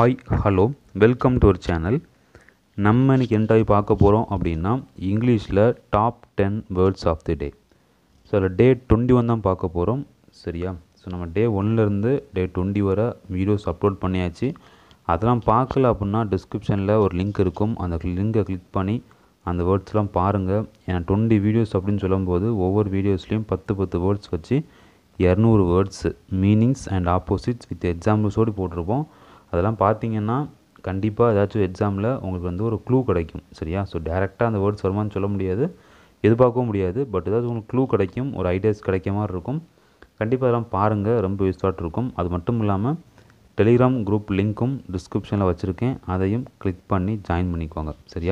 hi hello welcome to our channel நம்ம இன்னைக்கு என்ன டாபிக் பார்க்க போகிறோம் அப்படின்னா இங்கிலீஷில் top ten words of the day so அதில் டே டுவெண்ட்டி ஒன் தான் பார்க்க போகிறோம் சரியா ஸோ நம்ம டே ஒன்லேருந்து டே டுவெண்ட்டி வரை வீடியோஸ் அப்லோட் பண்ணியாச்சு அதெல்லாம் பார்க்கல அப்படின்னா டிஸ்கிரிப்ஷனில் ஒரு லிங்க் இருக்கும் அந்த லிங்கை கிளிக் பண்ணி அந்த வேர்ட்ஸ்லாம் பாருங்கள் ஏன்னா டுவெண்ட்டி வீடியோஸ் அப்படின்னு சொல்லும்போது ஒவ்வொரு வீடியோஸ்லேயும் பத்து பத்து வேர்ட்ஸ் வச்சு இரநூறு words meanings and opposites with எக்ஸாம்பிள்ஸோடு போட்டிருப்போம் அதெல்லாம் பார்த்தீங்கன்னா கண்டிப்பாக ஏதாச்சும் எக்ஸாமில் உங்களுக்கு வந்து ஒரு க்ளூ கிடைக்கும் சரியா ஸோ டேரெக்டாக அந்த வேர்ட்ஸ் வருமான்னு சொல்ல முடியாது எதிர்பார்க்கவும் முடியாது பட் ஏதாச்சும் உங்களுக்கு க்ளூ கிடைக்கும் ஒரு ஐடியாஸ் கிடைக்க மாதிரி இருக்கும் கண்டிப்பாக அதெல்லாம் பாருங்கள் ரொம்ப யூஸ்ஃபாக இருக்கும் அது மட்டும் இல்லாமல் டெலிகிராம் குரூப் லிங்க்கும் டிஸ்கிரிப்ஷனில் வச்சுருக்கேன் அதையும் கிளிக் பண்ணி ஜாயின் பண்ணிக்கோங்க சரியா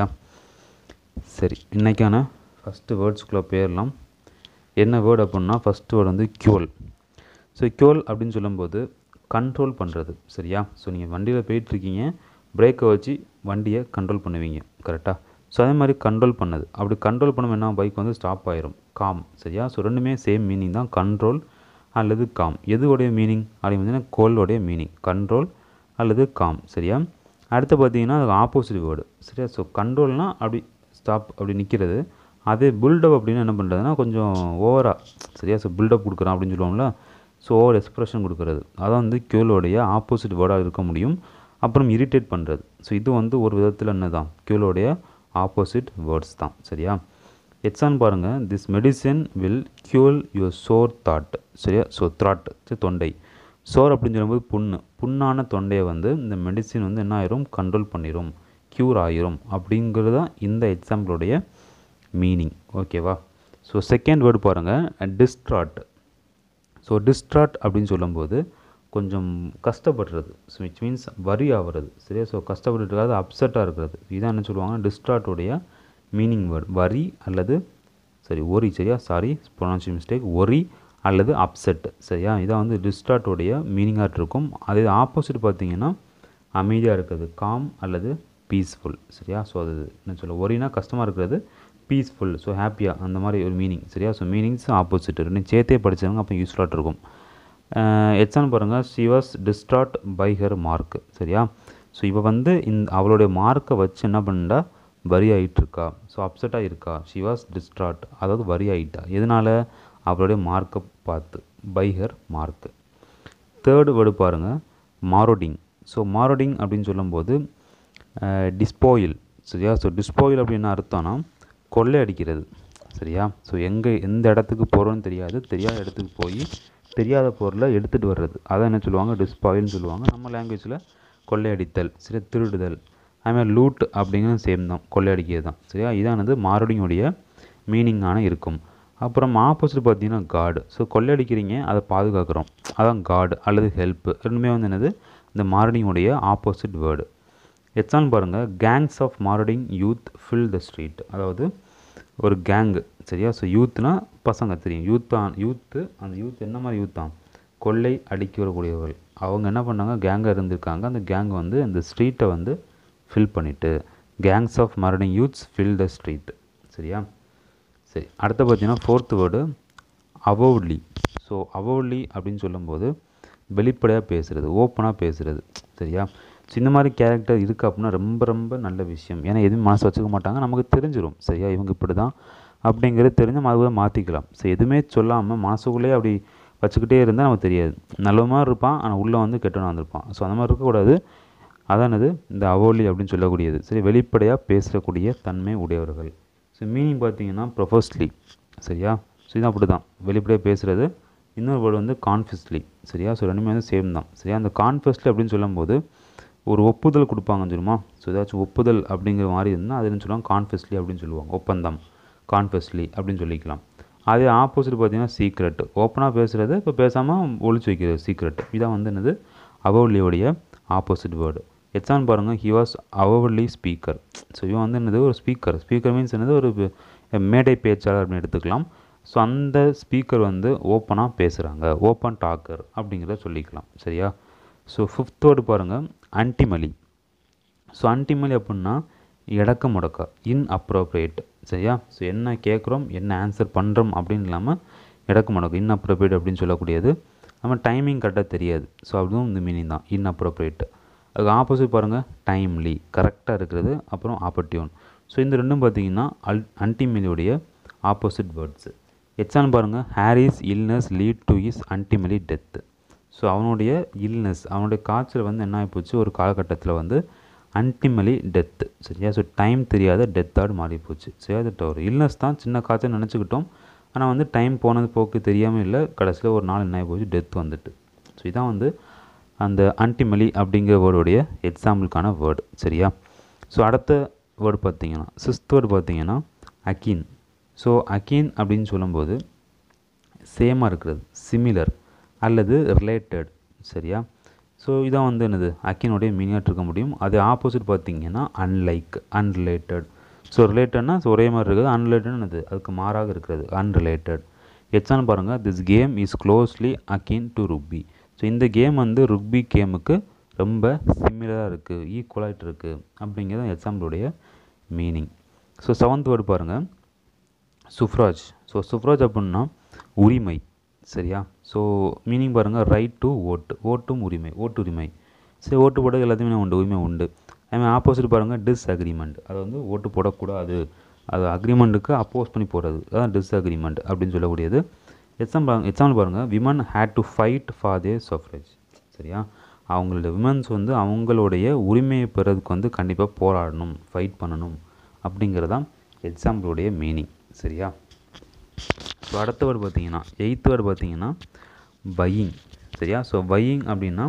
சரி இன்றைக்கான ஃபஸ்ட்டு வேர்ட்ஸ்குள்ளே போயிடலாம் என்ன வேர்டு அப்படின்னா ஃபஸ்ட்டு வேர்டு வந்து கியூல் ஸோ கியூல் அப்படின்னு சொல்லும்போது கண்ட்ரோல் பண்ணுறது சரியா ஸோ நீங்கள் வண்டியில் போயிட்டுருக்கீங்க பிரேக்கை வச்சு வண்டியை கண்ட்ரோல் பண்ணுவீங்க கரெக்டாக ஸோ அதே மாதிரி கண்ட்ரோல் பண்ணது அப்படி கண்ட்ரோல் பண்ணும் என்ன பைக் வந்து ஸ்டாப் ஆயிரும் காம் சரியா ஸோ ரெண்டுமே சேம் மீனிங் தான் கண்ட்ரோல் அல்லது காம் எதுவோடைய மீனிங் அப்படின்னு பார்த்தீங்கன்னா கோலோடைய மீனிங் கண்ட்ரோல் அல்லது காம் சரியா அடுத்து பார்த்தீங்கன்னா அது ஆப்போசிட் வேர்டு சரியா ஸோ கண்ட்ரோல்னால் அப்படி ஸ்டாப் அப்படி நிற்கிறது அதே பில்டப் அப்படின்னு என்ன பண்ணுறதுன்னா கொஞ்சம் ஓவராக சரியா ஸோ பில்டப் கொடுக்குறான் அப்படின்னு சொல்லுவோம்ல ஸோ ஓவர் எக்ஸ்ப்ரெஷன் கொடுக்குறது அதான் வந்து கியூலோடைய ஆப்போசிட் வேர்டாக இருக்க முடியும் அப்புறம் இரிட்டேட் பண்ணுறது ஸோ இது வந்து ஒரு விதத்தில் என்ன தான் கியூலோடைய ஆப்போசிட் வேர்ட்ஸ் தான் சரியா எக்ஸாம் பாருங்கள் this medicine will cool your sore தாட் சரியா ஸோ த்ராட் தொண்டை சோர் அப்படின்னு சொல்லும்போது புண்ணு புண்ணான தொண்டையை வந்து இந்த மெடிசின் வந்து என்ன ஆயிரும் கண்ட்ரோல் பண்ணிடும் க்யூர் ஆயிரும் அப்படிங்கிறது தான் இந்த எக்ஸாம்பிளுடைய மீனிங் ஓகேவா ஸோ செகண்ட் வேர்டு பாருங்கள் டிஸ்ட்ராட் ஸோ டிஸ்ட்ராட் அப்படின்னு சொல்லும்போது கொஞ்சம் கஷ்டப்படுறது ஸோ விச் மீன்ஸ் வரி ஆகிறது சரியா ஸோ கஷ்டப்பட்டு இருக்காது அப்செட்டாக இருக்கிறது இதான் என்ன சொல்லுவாங்க டிஸ்ட்ராட்டோடைய மீனிங் வேர்டு வரி அல்லது சரி ஒரி சரியா சாரி ப்ரொனன்சியல் மிஸ்டேக் ஒரி அல்லது அப்செட் சரியா இதான் வந்து டிஸ்ட்ராட்டோடைய மீனிங்காக இருக்கும் அதே ஆப்போசிட் பார்த்தீங்கன்னா அமைதியாக இருக்கிறது காம் அல்லது பீஸ்ஃபுல் சரியா ஸோ அது என்ன சொல்ல ஒரினா கஷ்டமாக இருக்கிறது பீஸ்ஃபுல் ஸோ ஹாப்பியாக அந்த மாதிரி ஒரு மீனிங் சரியா ஸோ மீனிங்ஸ் ஆப்போசிட் ரெண்டு சேர்த்தே படித்தவங்க அப்போ யூஸ்ஃபுல்லாக இருக்கும் எக்ஸாம்பிள் பாருங்கள் she was distraught by her mark சரியா ஸோ இவ வந்து இந்த அவளுடைய மார்க்கை வச்சு என்ன பண்ணா வரி ஆகிட்டுருக்கா ஸோ அப்செட்டாக இருக்கா ஷி வாஸ் டிஸ்ட்ராட் அதாவது வரி ஆகிட்டா எதனால் அவளுடைய மார்க்கை பார்த்து by her mark third word பாருங்கள் மாரோடிங் ஸோ மாரோடிங் அப்படின்னு சொல்லும்போது டிஸ்போயில் சரியா ஸோ டிஸ்போயில் அப்படின்னு அர்த்தம்னா கொள்ளை அடிக்கிறது சரியா ஸோ எங்கே எந்த இடத்துக்கு போகிறோன்னு தெரியாது தெரியாத இடத்துக்கு போய் தெரியாத பொருளை எடுத்துகிட்டு வர்றது அதான் என்ன சொல்லுவாங்க டிஸ்பாயில்னு சொல்லுவாங்க நம்ம லாங்குவேஜில் கொள்ளையடித்தல் சரி திருடுதல் அதுமாதிரி லூட் அப்படிங்கிறது சேம் தான் கொள்ளையடிக்கிறது தான் சரியா இதானது மாரோடிங்குடைய மீனிங்கான இருக்கும் அப்புறம் ஆப்போசிட் பார்த்தீங்கன்னா காடு ஸோ கொள்ளையடிக்கிறீங்க அதை பாதுகாக்கிறோம் அதான் காடு அல்லது ஹெல்ப்பு ரெண்டுமே வந்து என்னது இந்த மாரடிங்குடைய ஆப்போசிட் வேர்டு எக்ஸாம்பிள் பாருங்கள் gangs of marauding youth fill the street அதாவது ஒரு கேங்கு சரியா ஸோ யூத்னா பசங்க தெரியும் யூத்தான் யூத்து அந்த யூத் என்ன மாதிரி யூத்தான் கொள்ளை அடிக்க வரக்கூடியவர்கள் அவங்க என்ன பண்ணாங்க கேங்காக இருந்திருக்காங்க அந்த கேங் வந்து அந்த ஸ்ட்ரீட்டை வந்து ஃபில் பண்ணிவிட்டு gangs of marauding youths fill the street சரியா சரி அடுத்து பார்த்தீங்கன்னா fourth word avowedly so avowedly அப்படின்னு சொல்லும்போது வெளிப்படையாக பேசுகிறது ஓப்பனாக பேசுகிறது சரியா ஸோ இந்த மாதிரி கேரக்டர் இருக்குது அப்படின்னா ரொம்ப ரொம்ப நல்ல விஷயம் ஏன்னா எதுவும் மனசு வச்சுக்க மாட்டாங்க நமக்கு தெரிஞ்சிடும் சரியா இவங்க இப்படி தான் அப்படிங்கிறது தெரிஞ்சு நம்ம அதை மாற்றிக்கலாம் ஸோ எதுவுமே சொல்லாமல் மனசுக்குள்ளேயே அப்படி வச்சுக்கிட்டே இருந்தால் நமக்கு தெரியாது நல்ல மாதிரி இருப்பான் ஆனால் உள்ளே வந்து கெட்டவனாக வந்திருப்பான் ஸோ அந்த மாதிரி இருக்கக்கூடாது அதானது இந்த அவோலி அப்படின்னு சொல்லக்கூடியது சரி வெளிப்படையாக பேசக்கூடிய தன்மை உடையவர்கள் ஸோ மீனிங் பார்த்தீங்கன்னா ப்ரொஃபஸ்லி சரியா ஸோ இது அப்படி தான் வெளிப்படையாக பேசுகிறது இன்னொரு வேர்டு வந்து கான்ஃபியஸ்லி சரியா ஸோ ரெண்டுமே வந்து சேம் தான் சரியா அந்த கான்ஃபியஸ்லி அப்படின்னு சொல்லும்போது ஒரு ஒப்புதல் கொடுப்பாங்கன்னு சொல்லுமா ஸோ ஏதாச்சும் ஒப்புதல் அப்படிங்கிற மாதிரி இருந்தால் அது என்ன சொல்லுவாங்க கான்ஃபியஸ்லி அப்படின்னு சொல்லுவாங்க ஒப்பந்தம் கான்ஃபியஸ்லி அப்படின்னு சொல்லிக்கலாம் அதே ஆப்போசிட் பார்த்தீங்கன்னா சீக்ரெட் ஓப்பனாக பேசுகிறது இப்போ பேசாமல் ஒழிச்சு வைக்கிறது சீக்ரெட் இதான் வந்து என்னது அவர்லியோடைய ஆப்போசிட் வேர்டு எக்ஸாம்பிள் பாருங்கள் he was avowedly speaker so இவன் வந்து என்னது ஒரு ஸ்பீக்கர் ஸ்பீக்கர் மீன்ஸ் என்னது ஒரு மேடை பேச்சாளர் அப்படின்னு எடுத்துக்கலாம் ஸோ அந்த ஸ்பீக்கர் வந்து ஓப்பனாக பேசுகிறாங்க ஓப்பன் டாக்கர் அப்படிங்கிறத சொல்லிக்கலாம் சரியா ஸோ ஃபிஃப்த் வேர்டு பாருங்கள் அன்டிமலி ஸோ அன்டிமலி அப்படின்னா இடக்க முடக்க இன் அப்ரோப்ரியேட் சரியா ஸோ என்ன கேட்குறோம் என்ன ஆன்சர் பண்ணுறோம் அப்படின்னு இல்லாமல் இடக்க முடக்கம் இன் அப்ரோப்ரியேட் அப்படின்னு சொல்லக்கூடியது நம்ம டைமிங் கரெக்டாக தெரியாது ஸோ அதுவும் இந்த மீனிங் தான் இன் அப்ரோப்ரியேட் அதுக்கு ஆப்போசிட் பாருங்கள் டைம்லி கரெக்டாக இருக்கிறது அப்புறம் ஆப்பர்டியூன் ஸோ இந்த ரெண்டும் பார்த்தீங்கன்னா அல் அன்டிமெலியோடைய ஆப்போசிட் வேர்ட்ஸு எக்ஸாம்பிள் பாருங்கள் Harris illness lead to his untimely death so அவனுடைய இல்னஸ் அவனுடைய காய்ச்சல் வந்து என்ன ஆகிப்போச்சு ஒரு காலகட்டத்தில் வந்து அன்டிமலி டெத்து சரியா ஸோ டைம் தெரியாத டெத்தாடு மாறி போச்சு சரியா அது ஒரு இல்னஸ் தான் சின்ன காய்ச்சல் நினச்சிக்கிட்டோம் ஆனால் வந்து டைம் போனது போக்கு தெரியாமல் இல்லை கடைசியில் ஒரு நாள் என்ன ஆகி போச்சு டெத் வந்துட்டு ஸோ இதான் வந்து அந்த அன்டிமலி அப்படிங்கிற வேர்டுடைய எக்ஸாம்பிளுக்கான வேர்டு சரியா ஸோ அடுத்த வேர்டு பார்த்தீங்கன்னா சிக்ஸ்த் வேர்டு பார்த்தீங்கன்னா அக்கீன் ஸோ அக்கீன் அப்படின்னு சொல்லும்போது சேமாக இருக்கிறது சிமிலர் அல்லது ரிலேட்டட் சரியா ஸோ இதான் வந்து என்னது அக்கினுடைய மீனிங்காக இருக்க முடியும் அது ஆப்போசிட் பார்த்தீங்கன்னா அன்லைக் அன்ரிலேட்டட் ஸோ ரிலேட்டட்னா ஒரே மாதிரி இருக்குது அன்ரிலேட்டட் என்னது அதுக்கு மாறாக இருக்கிறது அன்ரிலேட்டட் எக்ஸாம்பிள் பாருங்கள் this game is closely akin to rugby so இந்த கேம் வந்து ருக்பி கேமுக்கு ரொம்ப சிமிலராக இருக்குது ஈக்குவலாகிட்டு இருக்குது அப்படிங்கிறது எக்ஸாம்பிளுடைய மீனிங் ஸோ செவன்த் வேர்டு பாருங்கள் சுஃப்ராஜ் ஸோ சுஃப்ராஜ் அப்படின்னா உரிமை சரியா ஸோ மீனிங் பாருங்கள் ரைட் டு ஓட்டு ஓட்டும் உரிமை ஓட்டு உரிமை சரி ஓட்டு போட எல்லாத்தையுமே உண்டு உரிமை உண்டு அதுமாதிரி ஆப்போசிட் பாருங்கள் டிஸ்அக்ரிமெண்ட் அது வந்து ஓட்டு போடக்கூடாது அது அக்ரிமெண்ட்டுக்கு அப்போஸ் பண்ணி போகிறது அதான் டிஸ்அக்ரிமெண்ட் அப்படின்னு சொல்லக்கூடியது எக்ஸாம்பிள் எக்ஸாம்பிள் பாருங்கள் women had to fight for their suffrage சரியா அவங்களோட விமன்ஸ் வந்து அவங்களுடைய உரிமையை பெறதுக்கு வந்து கண்டிப்பாக போராடணும் ஃபைட் பண்ணணும் அப்படிங்கிறதான் எக்ஸாம்பிளுடைய மீனிங் சரியா ஸோ அடுத்த வேர்டு பார்த்தீங்கன்னா எயித் வேர்டு பார்த்தீங்கன்னா பையிங் சரியா ஸோ பையிங் அப்படின்னா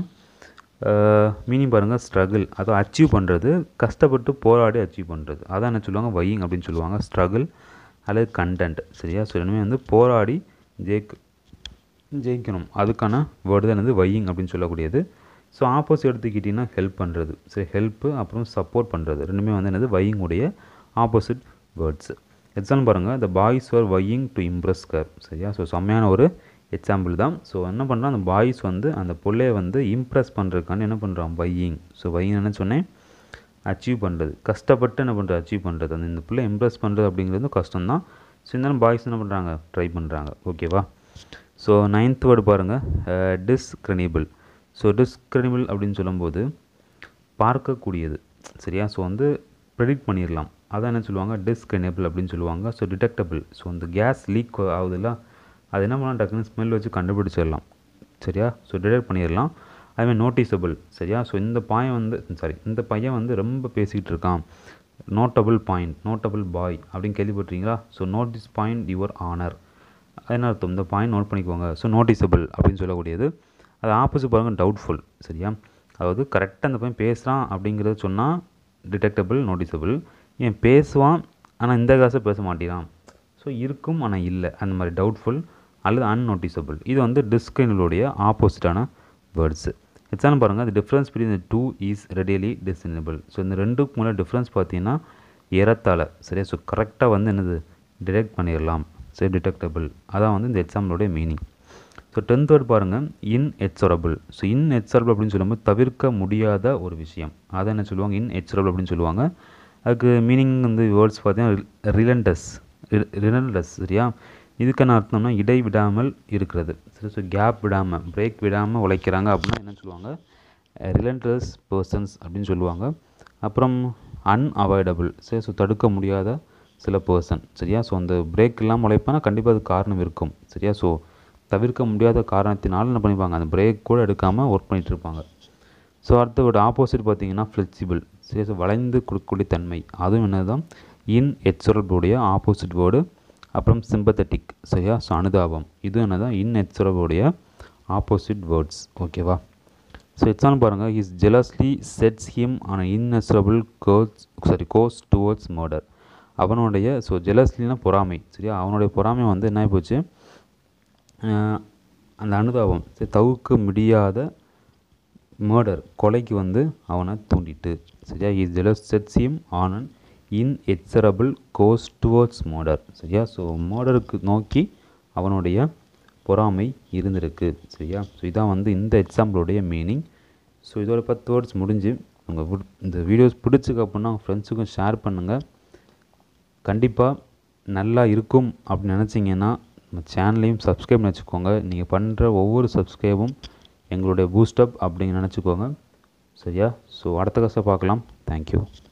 மீனிங் பாருங்கள் ஸ்ட்ரகிள் அதை அச்சீவ் பண்ணுறது கஷ்டப்பட்டு போராடி அச்சீவ் பண்ணுறது அதான் என்ன சொல்லுவாங்க பையிங் அப்படின்னு சொல்லுவாங்க ஸ்ட்ரகிள் அல்லது கண்டென்ட் சரியா ஸோ ரெண்டுமே வந்து போராடி ஜெயிக் ஜெயிக்கணும் அதுக்கான வேர்டு தான் என்னது வையிங் அப்படின்னு சொல்லக்கூடியது ஸோ ஆப்போசிட் எடுத்துக்கிட்டிங்கன்னா ஹெல்ப் பண்ணுறது சரி ஹெல்ப்பு அப்புறம் சப்போர்ட் பண்ணுறது ரெண்டுமே வந்து என்னது வையிங் உடைய ஆப்போசிட் வேர்ட்ஸு எக்ஸாம்பிள் பாருங்கள் the boys are vying to impress her சரியா ஸோ செம்மையான ஒரு எக்ஸாம்பிள் தான் ஸோ என்ன பண்ணுறான் அந்த பாய்ஸ் வந்து அந்த பொள்ளையை வந்து இம்ப்ரெஸ் பண்ணுறதுக்கான என்ன பண்ணுறான் வையிங் ஸோ வையிங் என்ன சொன்னேன் அச்சீவ் பண்ணுறது கஷ்டப்பட்டு என்ன பண்ணுறது அச்சீவ் பண்ணுறது அந்த இந்த பிள்ளை இம்ப்ரெஸ் பண்ணுறது அப்படிங்கிறது கஷ்டம் தான் ஸோ இருந்தாலும் பாய்ஸ் என்ன பண்ணுறாங்க ட்ரை பண்ணுறாங்க ஓகேவா ஸோ நைன்த் வேர்டு பாருங்கள் டிஸ்கிரெனிபிள் ஸோ டிஸ்கிரெனிபிள் அப்படின்னு சொல்லும்போது பார்க்கக்கூடியது சரியா ஸோ வந்து ப்ரெடிக்ட் பண்ணிடலாம் அதான் என்ன சொல்லுவாங்க டிஸ்கிரெனிபிள் அப்படின்னு சொல்லுவாங்க ஸோ டிடெக்டபிள் ஸோ இந்த கேஸ் லீக் ஆகுதுல்ல அது என்ன பண்ணலாம் டக்குன்னு ஸ்மெல் வச்சு கண்டுபிடிச்சிடலாம் சரியா ஸோ டிடெக்ட் பண்ணிடலாம் அதுமாதிரி நோட்டிசபிள் சரியா ஸோ இந்த பாயம் வந்து சாரி இந்த பையன் வந்து ரொம்ப பேசிக்கிட்டு இருக்கான் நோட்டபிள் பாயிண்ட் நோட்டபிள் பாய் அப்படின்னு கேள்விப்பட்டிருக்கீங்களா so note this point your honour என்ன அர்த்தம் இந்த பாயிண்ட் நோட் பண்ணிக்கோங்க ஸோ நோட்டிசபிள் அப்படின்னு சொல்லக்கூடியது அது ஆப்போசிட் பாருங்கள் டவுட்ஃபுல் சரியா அதாவது கரெக்டாக அந்த பையன் பேசுகிறான் அப்படிங்கிறத சொன்னால் டிடெக்டபிள் நோட்டிசபிள் ஏன் பேசுவான் ஆனால் இந்த காசை பேச மாட்டேறான் ஸோ இருக்கும் ஆனால் இல்லை அந்த மாதிரி டவுட்ஃபுல் அல்லது அன்னோட்டிசபிள் இது வந்து டிஸ்கிரினுடைய ஆப்போசிட்டான வேர்ட்ஸு எக்ஸாம்பிள் பாருங்கள் அது டிஃப்ரென்ஸ் பிட்வீன் இந்த two is readily discernible so இந்த ரெண்டுக்கு மேலே டிஃப்ரென்ஸ் பார்த்தீங்கன்னா ஏறத்தாழ சரியா ஸோ கரெக்டாக வந்து என்னது டிடெக்ட் பண்ணிடலாம் சரி டிடெக்டபிள் அதான் வந்து இந்த எக்ஸாம்பிளுடைய மீனிங் ஸோ டென்த் வேர்ட் பாருங்கள் இன் எச்சரபிள் ஸோ இன் எச்சரபிள் அப்படின்னு சொல்லும்போது தவிர்க்க முடியாத ஒரு விஷயம் அதை என்ன சொல்லுவாங்க இன் எச்சரபிள் அப்படின்னு சொல்லுவாங்க அதுக்கு மீனிங் வந்து வேர்ட்ஸ் பார்த்தீங்கன்னா ரிலண்டஸ் ரிலண்டஸ் சரியா இதுக்கான அர்த்தம்னா இடை விடாமல் இருக்கிறது சரி ஸோ கேப் விடாமல் பிரேக் விடாமல் உழைக்கிறாங்க அப்படின்னா என்ன சொல்லுவாங்க ரிலண்டஸ் பர்சன்ஸ் அப்படின்னு சொல்லுவாங்க அப்புறம் அன்அவாய்டபுள் சரி ஸோ தடுக்க முடியாத சில பர்சன் சரியா ஸோ அந்த பிரேக் இல்லாமல் உழைப்பானா கண்டிப்பாக அது காரணம் இருக்கும் சரியா ஸோ தவிர்க்க முடியாத காரணத்தினால என்ன பண்ணிப்பாங்க அந்த பிரேக் கூட எடுக்காமல் ஒர்க் பண்ணிகிட்டு இருப்பாங்க ஸோ அடுத்த ஒரு ஆப்போசிட் பார்த்தீங்கன்னா ஃப்ளெக்சிபிள் சரி ஸோ வளைந்து கொடுக்கக்கூடிய தன்மை அதுவும் என்னது தான் இன் எச்சரபுடைய ஆப்போசிட் வேர்டு அப்புறம் சிம்பத்தட்டிக் சரியா ஸோ அனுதாபம் இது என்ன தான் இன் எச்சரபுடைய ஆப்போசிட் வேர்ட்ஸ் ஓகேவா ஸோ எக்ஸாம்பிள் பாருங்கள் his jealousy sets him on inexorable course sorry course towards murder அவனுடைய ஸோ ஜெலஸ்லினா பொறாமை சரியா அவனுடைய பொறாமை வந்து என்ன போச்சு அந்த அனுதாபம் சரி தவிர்க்க முடியாத மர்டர் கொலைக்கு வந்து அவனை தூண்டிட்டு சரியா his jealous sets him on an inexorable course towards murder சரியா ஸோ மர்டருக்கு நோக்கி அவனுடைய பொறாமை இருந்திருக்கு சரியா ஸோ இதான் வந்து இந்த எக்ஸாம்பிளுடைய மீனிங் ஸோ இதோட பத்து வேர்ட்ஸ் முடிஞ்சு உங்கள் இந்த வீடியோஸ் பிடிச்சிக்க அப்படின்னா உங்கள் ஃப்ரெண்ட்ஸுக்கும் ஷேர் பண்ணுங்கள் கண்டிப்பாக நல்லா இருக்கும் அப்படின்னு நினச்சிங்கன்னா நம்ம சேனலையும் சப்ஸ்கிரைப் பண்ணி வச்சுக்கோங்க நீங்கள் பண்ணுற ஒவ்வொரு சப்ஸ்கிரைபும் எங்களுடைய பூஸ்டப் அப்படின்னு நினச்சிக்கோங்க சரியா ஸோ அடுத்த கஷ்டம் பார்க்கலாம் தேங்க்யூ